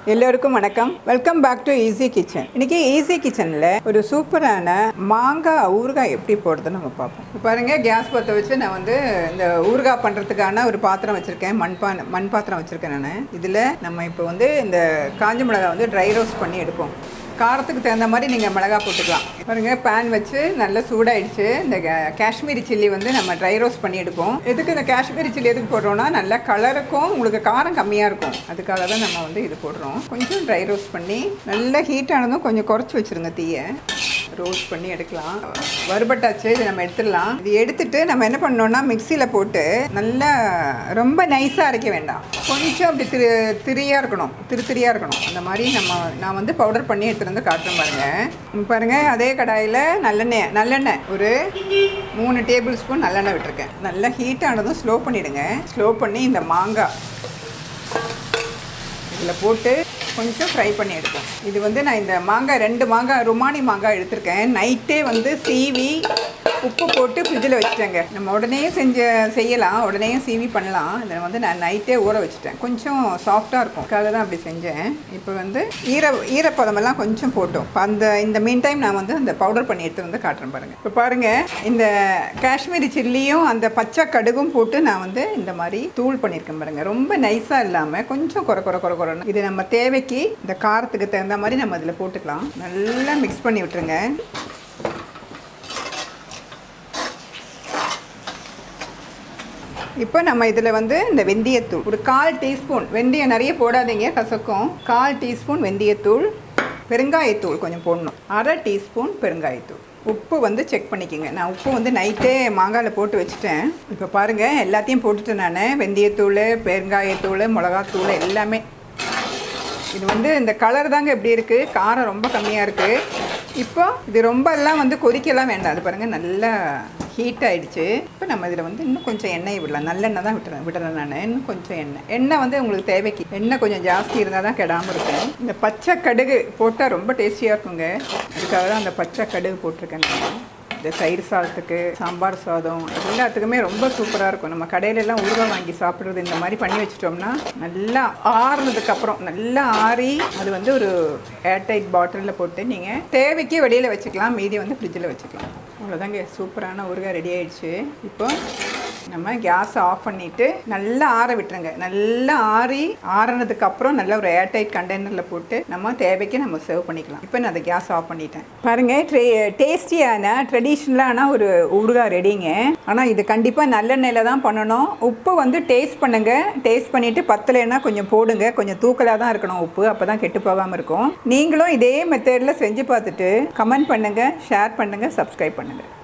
எல்லோருக்கும் வணக்கம் welcome back to easy kitchen இன்னைக்கு ஈஸி கிச்சனில் ஒரு சூப்பரான மாங்காய் ஊறுகாய் எப்படி போடுறதுன்னு நம்ம பார்ப்போம் இப்போ பாருங்க கேஸ் பற்ற வச்சு நான் வந்து இந்த ஊறுகாய் பண்ணுறதுக்கான ஒரு பாத்திரம் வச்சுருக்கேன் மண்பானை மண் பாத்திரம் வச்சுருக்கேன் நான் இதில் நம்ம இப்போ வந்து இந்த காஞ்ச மிளகாய் வந்து ட்ரை ரோஸ்ட் பண்ணி எடுப்போம் காரத்துக்கு தகுந்த மாதிரி நீங்கள் மிளகாய் போட்டுக்கலாம் பாருங்க பேன் வச்சு நல்லா சூடாயிடுச்சு இந்த கா- காஷ்மீரி சில்லி வந்து நம்ம ட்ரை ரோஸ்ட் பண்ணி எடுப்போம் எதுக்கு இந்த காஷ்மீரி சில்லி எதுக்கு போடுறோம்னா நல்லா கலருக்கும் உங்களுக்கு காரம் கம்மியாக இருக்கும் அதுக்காக தான் நம்ம வந்து இது போடுறோம் கொஞ்சம் ட்ரை ரோஸ்ட் பண்ணி நல்லா ஹீட் ஆனதும் கொஞ்சம் குறைச்சி வச்சுருங்க தீயை ரோஸ்ட் பண்ணி எடுக்கலாம் வறுபட்டாச்சு இது நம்ம எடுத்துடலாம் இது எடுத்துட்டு நம்ம என்ன பண்ணோம்னா மிக்சியில் போட்டு நல்லா ரொம்ப நைஸாக அரைக்க வேண்டாம் கொஞ்சம் அப்படி திரு திரியாக இருக்கணும் திரு திரியாக இருக்கணும் அந்த மாதிரி நம்ம நான் வந்து பவுடர் பண்ணி எடுத்துகிட்டு வந்து காட்டுறேன் பாருங்க இங்க பாருங்க அதே கடாயில் நல்லெண்ணெய் நல்லெண்ணெய் ஒரு மூணு டேபிள் ஸ்பூன் நல்லெண்ணெய் விட்டுருக்கேன் நல்லா ஹீட் ஆனதும் ஸ்லோ பண்ணிவிடுங்க ஸ்லோ பண்ணி இந்த மாங்காய் இதில் போட்டு கொஞ்சம் ஃப்ரை பண்ணி எடுப்போம் இது வந்து நான் இந்த மாங்காய் ரெண்டு மாங்காய் ருமானி மாங்காய் எடுத்திருக்கேன் நைட்டே வந்து சீவி உப்பு போட்டு ஃப்ரிட்ஜில் வச்சுட்டேங்க நம்ம உடனே செஞ்ச செய்யலாம் உடனே சீவி பண்ணலாம் இதை வந்து நான் நைட்டே ஊற வச்சுட்டேன் கொஞ்சம் சாஃப்டாக இருக்கும் அதுக்காக தான் அப்படி செஞ்சேன் இப்போ வந்து ஈர ஈரப்பதமெல்லாம் கொஞ்சம் போட்டோம் இப்போ அந்த இந்த மீன் டைம் நான் வந்து அந்த பவுடர் பண்ணி எடுத்து வந்து காட்டுறேன் பாருங்கள் இப்போ பாருங்கள் இந்த காஷ்மீரி சில்லியும் அந்த பச்சை கடுகும் போட்டு நான் வந்து இந்த மாதிரி தூள் பண்ணியிருக்கேன் பாருங்க ரொம்ப நைஸாக இல்லாமல் கொஞ்சம் குறை குறை குறை குறைன்னு இது நம்ம தேவைக்கு இந்த காரத்துக்கு தகுந்த மாதிரி நம்ம இதில் போட்டுக்கலாம் நல்லா மிக்ஸ் பண்ணி விட்டுருங்க இப்போ நம்ம இதில் வந்து இந்த வெந்தயத்தூள் ஒரு கால் டீஸ்பூன் வெந்தயம் நிறைய போடாதீங்க கசக்கும் கால் டீஸ்பூன் வெந்தயத்தூள் பெருங்காயத்தூள் கொஞ்சம் போடணும் அரை டீஸ்பூன் பெருங்காயத்தூள் உப்பு வந்து செக் பண்ணிக்கோங்க நான் உப்பு வந்து நைட்டே மாங்காயில் போட்டு வச்சுட்டேன் இப்போ பாருங்கள் எல்லாத்தையும் போட்டுட்டேன் நான் வெந்தயத்தூள் பெருங்காயத்தூள் மிளகாத்தூள் எல்லாமே இது வந்து இந்த கலர் தாங்க எப்படி இருக்குது காரம் ரொம்ப கம்மியாக இருக்குது இப்போ இது ரொம்ப எல்லாம் வந்து கொதிக்கலாம் வேண்டாம் அது பாருங்கள் நல்லா ஹீட் ஆயிடுச்சு இப்போ நம்ம இதில் வந்து இன்னும் கொஞ்சம் எண்ணெய் விடலாம் நல்லெண்ணெய் தான் விட்டுறேன் விடுறேன் நான் இன்னும் கொஞ்சம் எண்ணெய் எண்ணெய் வந்து உங்களுக்கு தேவைக்கு எண்ணெய் கொஞ்சம் ஜாஸ்தி இருந்தால் தான் கெடாமல் இருக்கும் இந்த பச்சை கடுகு போட்டால் ரொம்ப டேஸ்டியாக இருக்குங்க அதுக்காக தான் அந்த பச்சை கடுகு போட்டிருக்கேன் நான் இந்த தயிர் சாதத்துக்கு சாம்பார் சாதம் எல்லாத்துக்குமே ரொம்ப சூப்பராக இருக்கும் நம்ம கடையில எல்லாம் ஊறுகாய் வாங்கி சாப்பிட்றது இந்த மாதிரி பண்ணி வச்சிட்டோம்னா நல்லா ஆறுனதுக்கு அப்புறம் நல்லா ஆறி அது வந்து ஒரு ஏர்டைட் பாட்டிலில் போட்டு நீங்கள் தேவைக்கு வெளியில் வச்சுக்கலாம் மீதி வந்து ஃப்ரிட்ஜில் வச்சுக்கலாம் அவ்வளோதாங்க சூப்பரான ஊறுகாய் ரெடி ஆயிடுச்சு இப்போ நம்ம கேஸை ஆஃப் பண்ணிவிட்டு நல்லா ஆற விட்டுருங்க நல்லா ஆறி ஆறுனதுக்கு அப்புறம் நல்ல ஒரு ஏர்டைட் கண்டெய்னரில் போட்டு நம்ம தேவைக்கு நம்ம சர்வ் பண்ணிக்கலாம் இப்போ நான் அதை கேஸ் ஆஃப் பண்ணிட்டேன் பாருங்க ட்ரே டேஸ்டியான ட்ரெடிஷ்னலான ஒரு ஊறுகாய் ரெடிங்க ஆனால் இது கண்டிப்பாக நல்லெண்ணெயில் தான் பண்ணணும் உப்பு வந்து டேஸ்ட் பண்ணுங்க டேஸ்ட் பண்ணிவிட்டு பத்தலைன்னா கொஞ்சம் போடுங்க கொஞ்சம் தூக்கலாக தான் இருக்கணும் உப்பு அப்போ தான் கெட்டு போகாமல் இருக்கும் நீங்களும் இதே மெத்தடில் செஞ்சு பார்த்துட்டு கமெண்ட் பண்ணுங்கள் ஷேர் பண்ணுங்கள் சப்ஸ்கிரைப் பண்ணுங்கள்